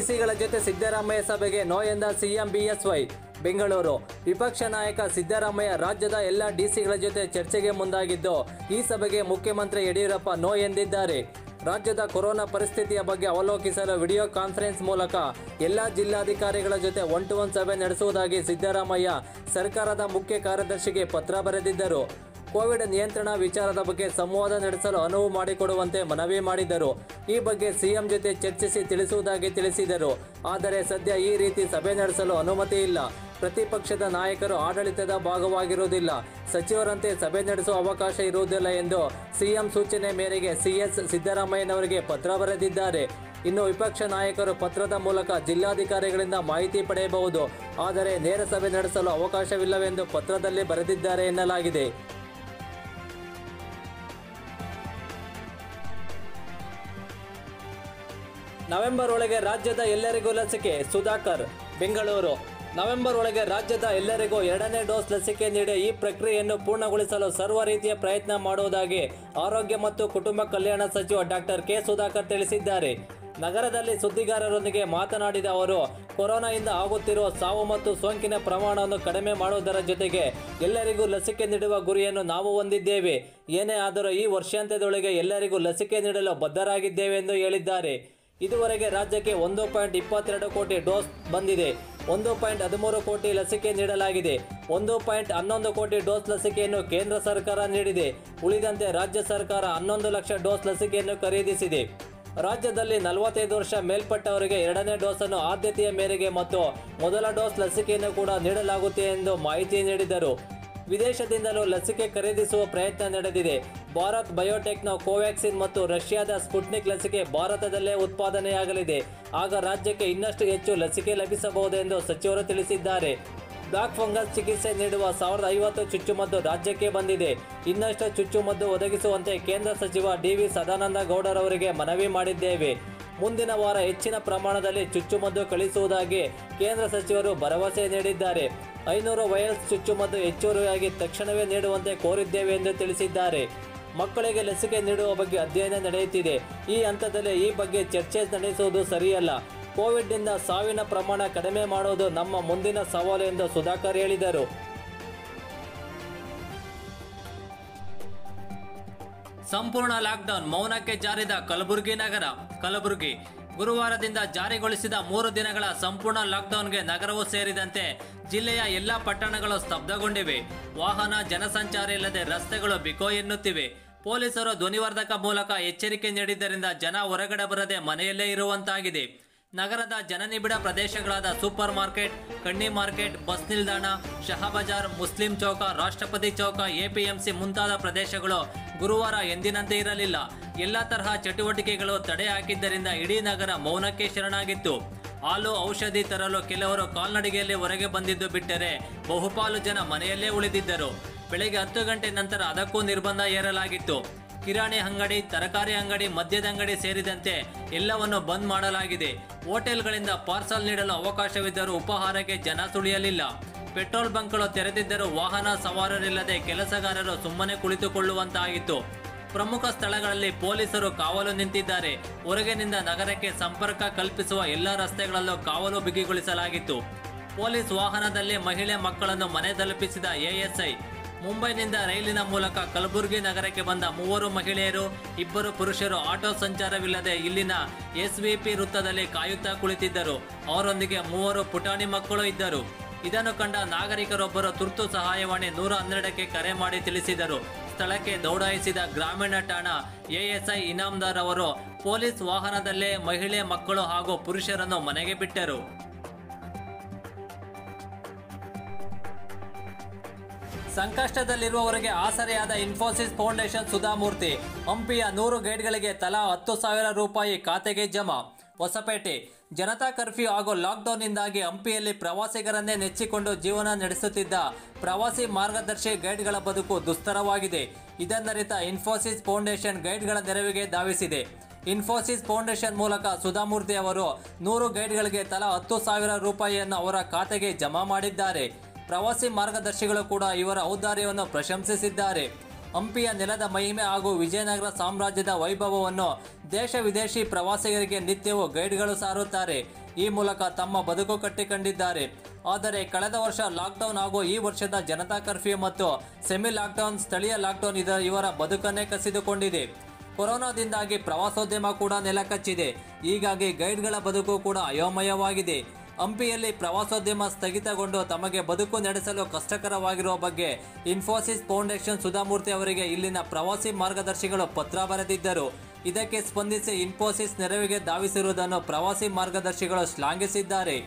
ಡಿಸಿಗಳ ಜೊತೆ ಸಿದ್ದರಾಮಯ್ಯ ಸಭೆಗೆ ನೋ ಎಂದ ಸಿಎಂ ಬಿಎಸ್ವೈ ಬೆಂಗಳೂರು ವಿಪಕ್ಷ ನಾಯಕ ಸಿದ್ದರಾಮಯ್ಯ ರಾಜ್ಯದ ಎಲ್ಲ ಡಿಸಿಗಳ ಜೊತೆ ಚರ್ಚೆಗೆ ಮುಂದಾಗಿದ್ದು ಈ ಸಭೆಗೆ ಮುಖ್ಯಮಂತ್ರಿ ಯಡಿಯೂರಪ್ಪ ನೋ ಎಂದಿದ್ದಾರೆ ರಾಜ್ಯದ ಕೊರೋನಾ ಪರಿಸ್ಥಿತಿಯ ಬಗ್ಗೆ ಅವಲೋಕಿಸಲು ವಿಡಿಯೋ ಕಾನ್ಫರೆನ್ಸ್ ಮೂಲಕ ಎಲ್ಲ ಜಿಲ್ಲಾಧಿಕಾರಿಗಳ ಜೊತೆ ಒನ್ ಟು ಒನ್ ಸಭೆ ನಡೆಸುವುದಾಗಿ ಸಿದ್ದರಾಮಯ್ಯ ಸರ್ಕಾರದ ಮುಖ್ಯ ಕಾರ್ಯದರ್ಶಿಗೆ ಪತ್ರ ಬರೆದಿದ್ದರು ಕೋವಿಡ್ ನಿಯಂತ್ರಣ ವಿಚಾರದ ಬಗ್ಗೆ ಸಂವಾದ ನಡೆಸಲು ಅನುವು ಮಾಡಿಕೊಡುವಂತೆ ಮನವಿ ಮಾಡಿದರು ಈ ಬಗ್ಗೆ ಸಿಎಂ ಜೊತೆ ಚರ್ಚಿಸಿ ತಿಳಿಸುವುದಾಗಿ ತಿಳಿಸಿದರು ಆದರೆ ಸದ್ಯ ಈ ರೀತಿ ಸಭೆ ನಡೆಸಲು ಅನುಮತಿ ಇಲ್ಲ ಪ್ರತಿಪಕ್ಷದ ನಾಯಕರು ಆಡಳಿತದ ಭಾಗವಾಗಿರುವುದಿಲ್ಲ ಸಚಿವರಂತೆ ಸಭೆ ನಡೆಸುವ ಅವಕಾಶ ಇರುವುದಿಲ್ಲ ಎಂದು ಸಿಎಂ ಸೂಚನೆ ಮೇರೆಗೆ ಸಿಎಸ್ ಸಿದ್ದರಾಮಯ್ಯನವರಿಗೆ ಪತ್ರ ಬರೆದಿದ್ದಾರೆ ಇನ್ನು ವಿಪಕ್ಷ ನಾಯಕರು ಪತ್ರದ ಮೂಲಕ ಜಿಲ್ಲಾಧಿಕಾರಿಗಳಿಂದ ಮಾಹಿತಿ ಪಡೆಯಬಹುದು ಆದರೆ ನೇರ ಸಭೆ ನಡೆಸಲು ಅವಕಾಶವಿಲ್ಲವೆಂದು ಪತ್ರದಲ್ಲಿ ಬರೆದಿದ್ದಾರೆ ಎನ್ನಲಾಗಿದೆ ನವೆಂಬರ್ ಒಳಗೆ ರಾಜ್ಯದ ಎಲ್ಲರಿಗೂ ಲಸಿಕೆ ಸುಧಾಕರ್ ಬೆಂಗಳೂರು ನವೆಂಬರ್ ಒಳಗೆ ರಾಜ್ಯದ ಎಲ್ಲರಿಗೂ ಎರಡನೇ ಡೋಸ್ ಲಸಿಕೆ ನೀಡಿ ಈ ಪ್ರಕ್ರಿಯೆಯನ್ನು ಪೂರ್ಣಗೊಳಿಸಲು ಸರ್ವ ರೀತಿಯ ಪ್ರಯತ್ನ ಮಾಡುವುದಾಗಿ ಆರೋಗ್ಯ ಮತ್ತು ಕುಟುಂಬ ಕಲ್ಯಾಣ ಸಚಿವ ಡಾಕ್ಟರ್ ಕೆ ಸುಧಾಕರ್ ತಿಳಿಸಿದ್ದಾರೆ ನಗರದಲ್ಲಿ ಸುದ್ದಿಗಾರರೊಂದಿಗೆ ಮಾತನಾಡಿದ ಅವರು ಕೊರೋನಾದಿಂದ ಆಗುತ್ತಿರುವ ಸಾವು ಮತ್ತು ಸೋಂಕಿನ ಪ್ರಮಾಣವನ್ನು ಕಡಿಮೆ ಮಾಡುವುದರ ಜೊತೆಗೆ ಎಲ್ಲರಿಗೂ ಲಸಿಕೆ ನೀಡುವ ಗುರಿಯನ್ನು ನಾವು ಹೊಂದಿದ್ದೇವೆ ಏನೇ ಆದರೂ ಈ ವರ್ಷಾಂತ್ಯದೊಳಗೆ ಎಲ್ಲರಿಗೂ ಲಸಿಕೆ ನೀಡಲು ಬದ್ಧರಾಗಿದ್ದೇವೆ ಎಂದು ಹೇಳಿದ್ದಾರೆ ಇದುವರೆಗೆ ರಾಜ್ಯಕ್ಕೆ ಒಂದು ಪಾಯಿಂಟ್ ಇಪ್ಪತ್ತೆರಡು ಕೋಟಿ ಡೋಸ್ ಬಂದಿದೆ ಒಂದು ಪಾಯಿಂಟ್ ಹದಿಮೂರು ಕೋಟಿ ಲಸಿಕೆ ನೀಡಲಾಗಿದೆ ಒಂದು ಪಾಯಿಂಟ್ ಹನ್ನೊಂದು ಕೋಟಿ ಡೋಸ್ ಲಸಿಕೆಯನ್ನು ಕೇಂದ್ರ ಸರ್ಕಾರ ನೀಡಿದೆ ಉಳಿದಂತೆ ರಾಜ್ಯ ಸರ್ಕಾರ ಹನ್ನೊಂದು ಲಕ್ಷ ಡೋಸ್ ಲಸಿಕೆಯನ್ನು ಖರೀದಿಸಿದೆ ರಾಜ್ಯದಲ್ಲಿ ನಲವತ್ತೈದು ವರ್ಷ ಮೇಲ್ಪಟ್ಟವರಿಗೆ ಎರಡನೇ ಡೋಸನ್ನು ಆದ್ಯತೆಯ ಮೇರೆಗೆ ಮತ್ತು ಮೊದಲ ಡೋಸ್ ಲಸಿಕೆಯನ್ನು ಕೂಡ ನೀಡಲಾಗುತ್ತೆ ಎಂದು ಮಾಹಿತಿ ನೀಡಿದರು ವಿದೇಶದಿಂದಲೂ ಲಸಿಕೆ ಖರೀದಿಸುವ ಪ್ರಯತ್ನ ನಡೆದಿದೆ ಭಾರತ್ ಬಯೋಟೆಕ್ನ ಕೋವ್ಯಾಕ್ಸಿನ್ ಮತ್ತು ರಷ್ಯಾದ ಸ್ಪುಟ್ನಿಕ್ ಲಸಿಕೆ ಭಾರತದಲ್ಲೇ ಉತ್ಪಾದನೆಯಾಗಲಿದೆ ಆಗ ರಾಜ್ಯಕ್ಕೆ ಇನ್ನಷ್ಟು ಹೆಚ್ಚು ಲಸಿಕೆ ಲಭಿಸಬಹುದೆಂದು ಸಚಿವರು ತಿಳಿಸಿದ್ದಾರೆ ಬ್ಲಾಕ್ ಫಂಗಸ್ ಚಿಕಿತ್ಸೆ ನೀಡುವ ಸಾವಿರದ ಐವತ್ತು ಚುಚ್ಚುಮದ್ದು ರಾಜ್ಯಕ್ಕೆ ಬಂದಿದೆ ಇನ್ನಷ್ಟು ಚುಚ್ಚುಮದ್ದು ಒದಗಿಸುವಂತೆ ಕೇಂದ್ರ ಸಚಿವ ಡಿವಿ ಸದಾನಂದ ಗೌಡರವರಿಗೆ ಮನವಿ ಮಾಡಿದ್ದೇವೆ ಮುಂದಿನ ವಾರ ಹೆಚ್ಚಿನ ಪ್ರಮಾಣದಲ್ಲಿ ಚುಚ್ಚುಮದ್ದು ಕಳಿಸುವುದಾಗಿ ಕೇಂದ್ರ ಸಚಿವರು ಭರವಸೆ ನೀಡಿದ್ದಾರೆ ಐನೂರು ವೈರಸ್ ಚುಚ್ಚುಮದ್ದು ಹೆಚ್ಚುವರಿಯಾಗಿ ತಕ್ಷಣವೇ ನೀಡುವಂತೆ ಕೋರಿದ್ದೇವೆ ಎಂದು ತಿಳಿಸಿದ್ದಾರೆ ಮಕ್ಕಳಿಗೆ ಲಸಿಕೆ ನೀಡುವ ಬಗ್ಗೆ ಅಧ್ಯಯನ ನಡೆಯುತ್ತಿದೆ ಈ ಹಂತದಲ್ಲಿ ಈ ಬಗ್ಗೆ ಚರ್ಚೆ ನಡೆಸುವುದು ಸರಿಯಲ್ಲ ಕೋವಿಡ್ನಿಂದ ಸಾವಿನ ಪ್ರಮಾಣ ಕಡಿಮೆ ಮಾಡುವುದು ನಮ್ಮ ಮುಂದಿನ ಸವಾಲು ಎಂದು ಸುಧಾಕರ್ ಹೇಳಿದರು ಸಂಪೂರ್ಣ ಲಾಕ್ಡೌನ್ ಮೌನಕ್ಕೆ ಜಾರಿದ ಕಲಬುರಗಿ ನಗರ ಕಲಬುರಗಿ ಗುರುವಾರದಿಂದ ಜಾರಿಗೊಳಿಸಿದ ಮೂರು ದಿನಗಳ ಸಂಪೂರ್ಣ ಲಾಕ್ಡೌನ್ಗೆ ನಗರವು ಸೇರಿದಂತೆ ಜಿಲ್ಲೆಯ ಎಲ್ಲ ಪಟ್ಟಣಗಳು ಸ್ತಬ್ಧಗೊಂಡಿವೆ ವಾಹನ ಜನಸಂಚಾರ ಇಲ್ಲದೆ ರಸ್ತೆಗಳು ಬಿಕೋ ಎನ್ನುತ್ತಿವೆ ಪೊಲೀಸರು ಧ್ವನಿವರ್ಧಕ ಮೂಲಕ ಎಚ್ಚರಿಕೆ ನೀಡಿದ್ದರಿಂದ ಜನ ಹೊರಗಡೆ ಬರದೆ ಮನೆಯಲ್ಲೇ ಇರುವಂತಾಗಿದೆ ನಗರದ ಜನನಿಬಿಡ ಪ್ರದೇಶಗಳಾದ super market Kanni market bus ನಿಲ್ದಾಣ ಶಹಬಜಾರ್ ಮುಸ್ಲಿಂ ಚೌಕ ರಾಷ್ಟ್ರಪತಿ ಚೌಕ ಎಪಿಎಂಸಿ ಮುಂತಾದ ಪ್ರದೇಶಗಳು ಗುರುವಾರ ಎಂದಿನಂತೆ ಇರಲಿಲ್ಲ ಎಲ್ಲ ತರಹ ಚಟುವಟಿಕೆಗಳು ತಡೆ ಹಾಕಿದ್ದರಿಂದ ಇಡೀ ನಗರ ಮೌನಕ್ಕೆ ಶರಣಾಗಿತ್ತು ಹಾಲು ಔಷಧಿ ತರಲು ಕೆಲವರು ಕಾಲ್ನಡಿಗೆಯಲ್ಲಿ ಹೊರಗೆ ಬಂದಿದ್ದು ಬಿಟ್ಟರೆ ಬಹುಪಾಲು ಜನ ಮನೆಯಲ್ಲೇ ಉಳಿದಿದ್ದರು ಬೆಳಗ್ಗೆ ಹತ್ತು ಗಂಟೆ ನಂತರ ಅದಕ್ಕೂ ನಿರ್ಬಂಧ ಹೇರಲಾಗಿತ್ತು ಕಿರಾಣಿ ಅಂಗಡಿ ತರಕಾರಿ ಅಂಗಡಿ ಮದ್ಯದ ಅಂಗಡಿ ಸೇರಿದಂತೆ ಎಲ್ಲವನ್ನು ಬಂದ್ ಮಾಡಲಾಗಿದೆ ಹೋಟೆಲ್ಗಳಿಂದ ಪಾರ್ಸಲ್ ನೀಡಲು ಅವಕಾಶವಿದ್ದರೂ ಉಪಹಾರಕ್ಕೆ ಜನ ಸುಳಿಯಲಿಲ್ಲ ಪೆಟ್ರೋಲ್ ಬಂಕ್ಗಳು ತೆರೆದಿದ್ದರೂ ವಾಹನ ಸವಾರರಿಲ್ಲದೆ ಕೆಲಸಗಾರರು ಸುಮ್ಮನೆ ಕುಳಿತುಕೊಳ್ಳುವಂತಾಗಿತ್ತು ಪ್ರಮುಖ ಸ್ಥಳಗಳಲ್ಲಿ ಪೊಲೀಸರು ಕಾವಲು ನಿಂತಿದ್ದಾರೆ ಹೊರಗಿನಿಂದ ನಗರಕ್ಕೆ ಸಂಪರ್ಕ ಕಲ್ಪಿಸುವ ಎಲ್ಲ ರಸ್ತೆಗಳಲ್ಲೂ ಕಾವಲು ಬಿಗಿಗೊಳಿಸಲಾಗಿತ್ತು ಪೊಲೀಸ್ ವಾಹನದಲ್ಲಿ ಮಹಿಳೆ ಮಕ್ಕಳನ್ನು ಮನೆ ತಲುಪಿಸಿದ ಎಎಸ್ಐ ಮುಂಬೈನಿಂದ ರೈಲಿನ ಮೂಲಕ ಕಲಬುರಗಿ ನಗರಕ್ಕೆ ಬಂದ ಮೂವರು ಮಹಿಳೆಯರು ಇಬ್ಬರು ಪುರುಷರು ಆಟೋ ಸಂಚಾರವಿಲ್ಲದೆ ಇಲ್ಲಿನ ಎಸ್ವಿಪಿ ವೃತ್ತದಲ್ಲಿ ಕಾಯುತ್ತಾ ಕುಳಿತಿದ್ದರು ಅವರೊಂದಿಗೆ ಮೂವರು ಪುಟಾಣಿ ಮಕ್ಕಳು ಇದ್ದರು ಇದನ್ನು ಕಂಡ ನಾಗರಿಕರೊಬ್ಬರು ತುರ್ತು ಸಹಾಯವಾಣಿ ನೂರ ಹನ್ನೆರಡಕ್ಕೆ ಕರೆ ಮಾಡಿ ತಿಳಿಸಿದರು ಸ್ಥಳಕ್ಕೆ ದೌಡಾಯಿಸಿದ ಗ್ರಾಮೀಣ ಠಾಣಾ ಎಎಸ್ಐ ಇನಾಮ್ದಾರ್ ಅವರು ಪೊಲೀಸ್ ವಾಹನದಲ್ಲೇ ಮಹಿಳೆ ಮಕ್ಕಳು ಹಾಗೂ ಪುರುಷರನ್ನು ಮನೆಗೆ ಬಿಟ್ಟರು ಸಂಕಷ್ಟದಲ್ಲಿರುವವರಿಗೆ ಆಸರೆಯಾದ ಇನ್ಫೋಸಿಸ್ ಫೌಂಡೇಶನ್ ಸುಧಾಮೂರ್ತಿ ಹಂಪಿಯ ನೂರು ಗೈಡ್ಗಳಿಗೆ ತಲಾ ಹತ್ತು ಸಾವಿರ ರೂಪಾಯಿ ಖಾತೆಗೆ ಜಮಾ ಹೊಸಪೇಟೆ ಜನತಾ ಕರ್ಫ್ಯೂ ಹಾಗೂ ಲಾಕ್ಡೌನ್ನಿಂದಾಗಿ ಹಂಪಿಯಲ್ಲಿ ಪ್ರವಾಸಿಗರನ್ನೇ ನೆಚ್ಚಿಕೊಂಡು ಜೀವನ ನಡೆಸುತ್ತಿದ್ದ ಪ್ರವಾಸಿ ಮಾರ್ಗದರ್ಶಿ ಗೈಡ್ಗಳ ಬದುಕು ದುಸ್ತರವಾಗಿದೆ ಇದನ್ನರಿತ ಇನ್ಫೋಸಿಸ್ ಫೌಂಡೇಶನ್ ಗೈಡ್ಗಳ ನೆರವಿಗೆ ಧಾವಿಸಿದೆ ಇನ್ಫೋಸಿಸ್ ಫೌಂಡೇಶನ್ ಮೂಲಕ ಸುಧಾಮೂರ್ತಿ ಅವರು ನೂರು ಗೈಡ್ಗಳಿಗೆ ತಲಾ ಹತ್ತು ಸಾವಿರ ರೂಪಾಯಿಯನ್ನು ಅವರ ಖಾತೆಗೆ ಜಮಾ ಮಾಡಿದ್ದಾರೆ ಪ್ರವಾಸಿ ಮಾರ್ಗದರ್ಶಿಗಳು ಕೂಡ ಇವರ ಔದಾರ್ಯವನ್ನು ಪ್ರಶಂಸಿಸಿದ್ದಾರೆ ಹಂಪಿಯ ನೆಲದ ಮಹಿಮೆ ಹಾಗೂ ವಿಜಯನಗರ ಸಾಮ್ರಾಜ್ಯದ ವೈಭವವನ್ನು ದೇಶ ವಿದೇಶಿ ಪ್ರವಾಸಿಗರಿಗೆ ನಿತ್ಯವೂ ಗೈಡ್ಗಳು ಸಾರುತ್ತಾರೆ ಈ ಮೂಲಕ ತಮ್ಮ ಬದುಕು ಕಟ್ಟಿಕೊಂಡಿದ್ದಾರೆ ಆದರೆ ಕಳೆದ ವರ್ಷ ಲಾಕ್ಡೌನ್ ಹಾಗೂ ಈ ವರ್ಷದ ಜನತಾ ಕರ್ಫ್ಯೂ ಮತ್ತು ಸೆಮಿ ಲಾಕ್ಡೌನ್ ಸ್ಥಳೀಯ ಲಾಕ್ಡೌನ್ ಇದ ಇವರ ಬದುಕನ್ನೇ ಕಸಿದುಕೊಂಡಿದೆ ಕೊರೋನಾದಿಂದಾಗಿ ಪ್ರವಾಸೋದ್ಯಮ ಕೂಡ ನೆಲಕಚ್ಚಿದೆ ಹೀಗಾಗಿ ಗೈಡ್ಗಳ ಬದುಕು ಕೂಡ ಅಯೋಮಯವಾಗಿದೆ ಹಂಪಿಯಲ್ಲಿ ಪ್ರವಾಸೋದ್ಯಮ ಸ್ಥಗಿತಗೊಂಡು ತಮಗೆ ಬದುಕು ನಡೆಸಲು ಕಷ್ಟಕರವಾಗಿರುವ ಬಗ್ಗೆ ಇನ್ಫೋಸಿಸ್ ಫೌಂಡೇಶನ್ ಸುಧಾಮೂರ್ತಿ ಅವರಿಗೆ ಇಲ್ಲಿನ ಪ್ರವಾಸಿ ಮಾರ್ಗದರ್ಶಿಗಳು ಪತ್ರ ಬರೆದಿದ್ದರು ಇದಕ್ಕೆ ಸ್ಪಂದಿಸಿ ಇನ್ಫೋಸಿಸ್ ನೆರವಿಗೆ ಧಾವಿಸಿರುವುದನ್ನು ಪ್ರವಾಸಿ ಮಾರ್ಗದರ್ಶಿಗಳು ಶ್ಲಾಘಿಸಿದ್ದಾರೆ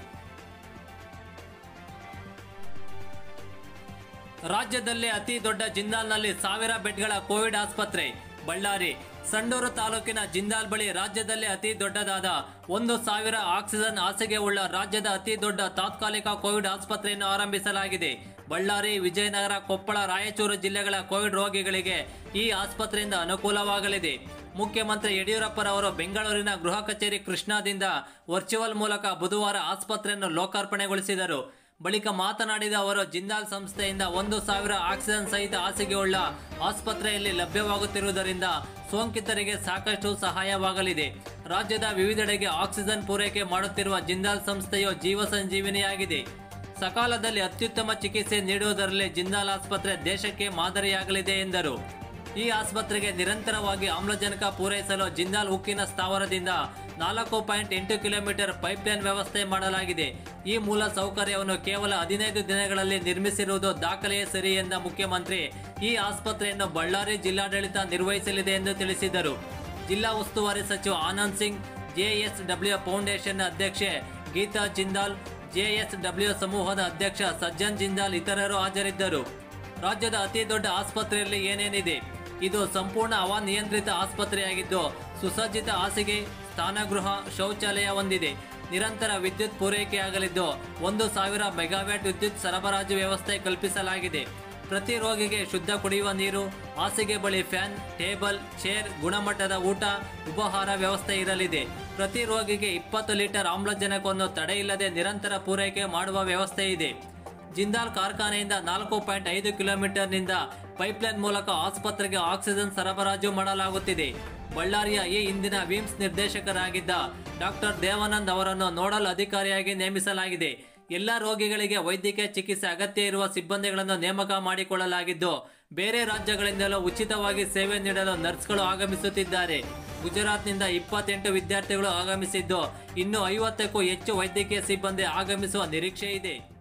ರಾಜ್ಯದಲ್ಲಿ ಅತಿ ದೊಡ್ಡ ಜಿಂದಾಲ್ನಲ್ಲಿ ಸಾವಿರ ಬೆಡ್ಗಳ ಕೋವಿಡ್ ಆಸ್ಪತ್ರೆ ಬಳ್ಳಾರಿ ಸಂಡೂರು ತಾಲೂಕಿನ ಜಿಂದಾಲ್ ಬಳಿ ರಾಜ್ಯದಲ್ಲಿ ಅತಿ ದೊಡ್ಡದಾದ ಒಂದು ಸಾವಿರ ಆಕ್ಸಿಜನ್ ಹಾಸಿಗೆ ಉಳ್ಳ ರಾಜ್ಯದ ಅತಿ ದೊಡ್ಡ ತಾತ್ಕಾಲಿಕ ಕೋವಿಡ್ ಆಸ್ಪತ್ರೆಯನ್ನು ಆರಂಭಿಸಲಾಗಿದೆ ಬಳ್ಳಾರಿ ವಿಜಯನಗರ ಕೊಪ್ಪಳ ರಾಯಚೂರು ಜಿಲ್ಲೆಗಳ ಕೋವಿಡ್ ರೋಗಿಗಳಿಗೆ ಈ ಆಸ್ಪತ್ರೆಯಿಂದ ಅನುಕೂಲವಾಗಲಿದೆ ಮುಖ್ಯಮಂತ್ರಿ ಯಡಿಯೂರಪ್ಪರವರು ಬೆಂಗಳೂರಿನ ಗೃಹ ಕಚೇರಿ ಕೃಷ್ಣಾದಿಂದ ವರ್ಚುವಲ್ ಮೂಲಕ ಬುಧವಾರ ಆಸ್ಪತ್ರೆಯನ್ನು ಲೋಕಾರ್ಪಣೆಗೊಳಿಸಿದರು ಬಳಿಕ ಮಾತನಾಡಿದ ಅವರು ಜಿಂದಾಲ್ ಸಂಸ್ಥೆಯಿಂದ ಒಂದು ಸಾವಿರ ಆಕ್ಸಿಜನ್ ಸಹಿತ ಹಾಸಿಗೆಯುಳ್ಳ ಆಸ್ಪತ್ರೆಯಲ್ಲಿ ಲಭ್ಯವಾಗುತ್ತಿರುವುದರಿಂದ ಸೋಂಕಿತರಿಗೆ ಸಾಕಷ್ಟು ಸಹಾಯವಾಗಲಿದೆ ರಾಜ್ಯದ ವಿವಿಧೆಡೆಗೆ ಆಕ್ಸಿಜನ್ ಪೂರೈಕೆ ಮಾಡುತ್ತಿರುವ ಜಿಂದಾಲ್ ಸಂಸ್ಥೆಯು ಜೀವ ಸಂಜೀವಿನಿಯಾಗಿದೆ ಸಕಾಲದಲ್ಲಿ ಅತ್ಯುತ್ತಮ ಚಿಕಿತ್ಸೆ ನೀಡುವುದರಲ್ಲಿ ಜಿಂದಾಲ್ ಆಸ್ಪತ್ರೆ ದೇಶಕ್ಕೆ ಮಾದರಿಯಾಗಲಿದೆ ಎಂದರು ಈ ಆಸ್ಪತ್ರೆಗೆ ನಿರಂತರವಾಗಿ ಆಮ್ಲಜನಕ ಪೂರೈಸಲು ಜಿಂದಾಲ್ ಉಕ್ಕಿನ ಸ್ಥಾವರದಿಂದ ನಾಲ್ಕು ಪಾಯಿಂಟ್ ಎಂಟು ಕಿಲೋಮೀಟರ್ ಪೈಪ್ಲೈನ್ ವ್ಯವಸ್ಥೆ ಮಾಡಲಾಗಿದೆ ಈ ಮೂಲ ಸೌಕರ್ಯವನ್ನು ಕೇವಲ ಹದಿನೈದು ದಿನಗಳಲ್ಲಿ ನಿರ್ಮಿಸಿರುವುದು ದಾಖಲೆಯೇ ಸರಿ ಎಂದ ಮುಖ್ಯಮಂತ್ರಿ ಈ ಆಸ್ಪತ್ರೆಯನ್ನು ಬಳ್ಳಾರಿ ಜಿಲ್ಲಾಡಳಿತ ನಿರ್ವಹಿಸಲಿದೆ ಎಂದು ತಿಳಿಸಿದರು ಜಿಲ್ಲಾ ಉಸ್ತುವಾರಿ ಸಚಿವ ಆನಂದ್ ಸಿಂಗ್ ಜೆಎಸ್ಡಬ್ಲ್ಯೂ ಫೌಂಡೇಶನ್ ಅಧ್ಯಕ್ಷೆ ಗೀತಾ ಜಿಂದಾಲ್ ಜೆಎಸ್ಡಬ್ಲ್ಯೂ ಸಮೂಹದ ಅಧ್ಯಕ್ಷ ಸಜ್ಜನ್ ಜಿಂದಾಲ್ ಇತರರು ಹಾಜರಿದ್ದರು ರಾಜ್ಯದ ಅತಿ ದೊಡ್ಡ ಆಸ್ಪತ್ರೆಯಲ್ಲಿ ಏನೇನಿದೆ ಇದು ಸಂಪೂರ್ಣ ಹವಾನಿಯಂತ್ರಿತ ಆಸ್ಪತ್ರೆಯಾಗಿದ್ದು ಸುಸಜ್ಜಿತ ಹಾಸಿಗೆ ಸ್ನಾನಗೃಹ ಶೌಚಾಲಯ ಹೊಂದಿದೆ ನಿರಂತರ ವಿದ್ಯುತ್ ಪೂರೈಕೆಯಾಗಲಿದ್ದು ಒಂದು ಸಾವಿರ ಮೆಗಾವ್ಯಾಟ್ ವಿದ್ಯುತ್ ಸರಬರಾಜು ವ್ಯವಸ್ಥೆ ಕಲ್ಪಿಸಲಾಗಿದೆ ಪ್ರತಿ ರೋಗಿಗೆ ಶುದ್ಧ ಕುಡಿಯುವ ನೀರು ಹಾಸಿಗೆ ಬಳಿ ಫ್ಯಾನ್ ಟೇಬಲ್ ಚೇರ್ ಗುಣಮಟ್ಟದ ಊಟ ಉಪಹಾರ ವ್ಯವಸ್ಥೆ ಇರಲಿದೆ ಪ್ರತಿ ರೋಗಿಗೆ ಇಪ್ಪತ್ತು ಲೀಟರ್ ಆಮ್ಲಜನಕವನ್ನು ತಡೆಯಿಲ್ಲದೆ ನಿರಂತರ ಪೂರೈಕೆ ಮಾಡುವ ವ್ಯವಸ್ಥೆ ಇದೆ ಜಿಂದಾಲ್ ಕಾರ್ಖಾನೆಯಿಂದ ನಾಲ್ಕು ಪಾಯಿಂಟ್ ಐದು ಕಿಲೋಮೀಟರ್ನಿಂದ ಪೈಪ್ಲೈನ್ ಮೂಲಕ ಆಸ್ಪತ್ರೆಗೆ ಆಕ್ಸಿಜನ್ ಸರಬರಾಜು ಮಾಡಲಾಗುತ್ತಿದೆ ಬಳ್ಳಾರಿಯ ಈ ಹಿಂದಿನ ವಿಮ್ಸ್ ನಿರ್ದೇಶಕರಾಗಿದ್ದ ಡಾಕ್ಟರ್ ದೇವಾನಂದ್ ಅವರನ್ನು ನೋಡಲ್ ಅಧಿಕಾರಿಯಾಗಿ ನೇಮಿಸಲಾಗಿದೆ ಎಲ್ಲ ರೋಗಿಗಳಿಗೆ ವೈದ್ಯಕೀಯ ಚಿಕಿತ್ಸೆ ಅಗತ್ಯ ಇರುವ ಸಿಬ್ಬಂದಿಗಳನ್ನು ನೇಮಕ ಮಾಡಿಕೊಳ್ಳಲಾಗಿದ್ದು ಬೇರೆ ರಾಜ್ಯಗಳಿಂದಲೂ ಉಚಿತವಾಗಿ ಸೇವೆ ನೀಡಲು ನರ್ಸ್ಗಳು ಆಗಮಿಸುತ್ತಿದ್ದಾರೆ ಗುಜರಾತ್ನಿಂದ ಇಪ್ಪತ್ತೆಂಟು ವಿದ್ಯಾರ್ಥಿಗಳು ಆಗಮಿಸಿದ್ದು ಇನ್ನು ಐವತ್ತಕ್ಕೂ ಹೆಚ್ಚು ವೈದ್ಯಕೀಯ ಸಿಬ್ಬಂದಿ ಆಗಮಿಸುವ ನಿರೀಕ್ಷೆ ಇದೆ